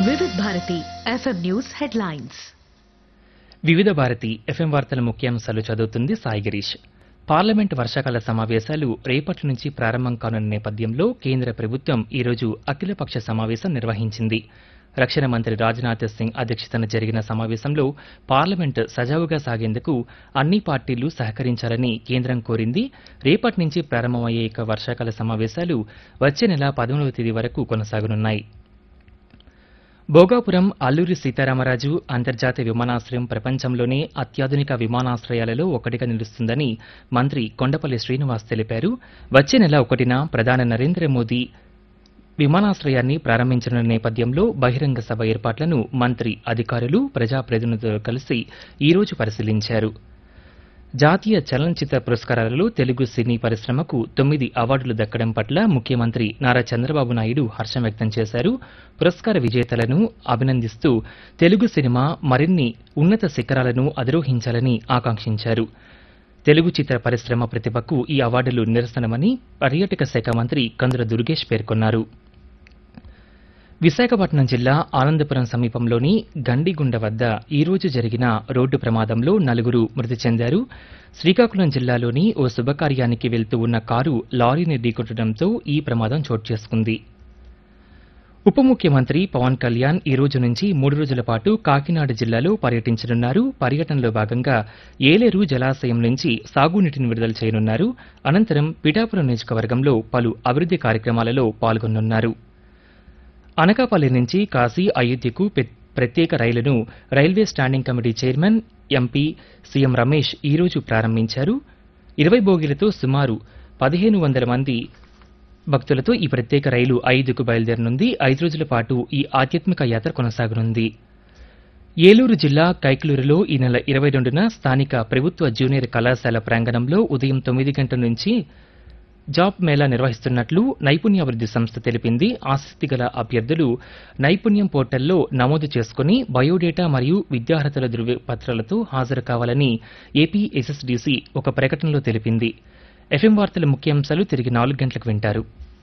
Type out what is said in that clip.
Vividh Bharati FM news headlines Vividh Bharati FM వార్తల ముఖ్యాంశాలు చదువుతుంది సాయి గిరీష్ పార్లమెంట్ వర్షాకాల సమావేశాలు రేపటి నుంచి ప్రారంభం కానున్న నేపథ్యంలో కేంద్ర ప్రభుత్వం ఈరోజు అఖిలపక్ష సమావేశం నిర్వహించింది రక్షణ మంత్రి రాజ్నాథ్ సింగ్ అధ్యక్షతన జరిగిన సమావేశంలో పార్లమెంట్ సజావుగా సాగేందుకు అన్ని పార్టీలు సహకరించాలని కేంద్రం కోరింది రేపటి నుంచి ప్రారంభమయ్యే ఇక వర్షాకాల సమావేశాలు వచ్చే నెల పదమూడవ తేదీ వరకు కొనసాగనున్నాయి భోగాపురం అల్లూరి సీతారామరాజు అంతర్జాతీయ విమానాశ్రయం ప్రపంచంలోనే అత్యాధునిక విమానాశ్రయాలలో ఒకటిగా నిలుస్తుందని మంత్రి కొండపల్లి శ్రీనివాస్ తెలిపారు వచ్చే నెల ఒకటిన ప్రధాని నరేంద్ర మోదీ విమానాశ్రయాన్ని ప్రారంభించనున్న నేపథ్యంలో బహిరంగ సభ ఏర్పాట్లను మంత్రి అధికారులు ప్రజాప్రతినిధులు కలిసి ఈ రోజు పరిశీలించారు జాతీయ చలనచిత్ర పురస్కారాలలో తెలుగు సినీ పరిశ్రమకు తొమ్మిది అవార్డులు దక్కడం పట్ల ముఖ్యమంత్రి నారా చంద్రబాబు నాయుడు హర్షం వ్యక్తం చేశారు పురస్కార విజేతలను అభినందిస్తూ తెలుగు సినిమా మరిన్ని ఉన్నత శిఖరాలను అధిరోహించాలని ఆకాంక్షించారు తెలుగు చిత్ర పరిశ్రమ ప్రతిభకు ఈ అవార్డులు నిరసనమని పర్యాటక శాఖ మంత్రి కందుల దుర్గేష్ పేర్కొన్నారు విశాఖపట్నం జిల్లా ఆనందపురం సమీపంలోని గండిగుండ వద్ద ఈ రోజు జరిగిన రోడ్డు ప్రమాదంలో నలుగురు మృతి చెందారు శ్రీకాకుళం జిల్లాలోని ఓ శుభకార్యానికి వెళ్తూ ఉన్న కారు లారీని ఢీకొట్టడంతో ఈ ప్రమాదం చోటు చేసుకుంది ఉప ముఖ్యమంత్రి పవన్ కళ్యాణ్ ఈ రోజు నుంచి మూడు రోజుల పాటు కాకినాడ జిల్లాలో పర్యటించనున్నారు పర్యటనలో భాగంగా ఏలేరు జలాశయం నుంచి సాగునీటిని విడుదల చేయనున్నారు అనంతరం పిఠాపురం నియోజకవర్గంలో పలు అభివృద్ధి కార్యక్రమాలలో పాల్గొనున్నారు అనకాపల్లి నుంచి కాశీ అయోధ్యకు పె- ప్రత్యేక రైలును railway standing committee chairman MP CM Ramesh ఈ రోజు ప్రారంభించారు ఇరవై బోగీలతో సుమారు పదిహేను వందల మంది భక్తులతో ఈ ప్రత్యేక రైలు ఐదుకు బయలుదేరనుంది ఐదు రోజుల పాటు ఈ ఆధ్యాత్మిక యాత్ర కొనసాగనుంది ఏలూరు జిల్లా కైకలూరులో ఈ నెల ఇరవై రెండున స్థానిక ప్రభుత్వ జూనియర్ కళాశాల ప్రాంగణంలో ఉదయం తొమ్మిది గంటల నుంచి జాబ్ మేళా నిర్వహిస్తున్నట్లు నైపుణ్యాభివృద్ధి సంస్థ తెలిపింది ఆసక్తి గల అభ్యర్థులు నైపుణ్యం పోర్టల్లో నమోదు చేసుకుని బయోడేటా మరియు విద్యార్హతల ధృవపత్రాలతో హాజరు కావాలని ఏపీ ఎస్ఎస్డీసీ ఒక ప్రకటనలో తెలిపింది ఎఫ్ఎం వార్తల ముఖ్యాంశాలు తిరిగి నాలుగు గంటలకు వింటారు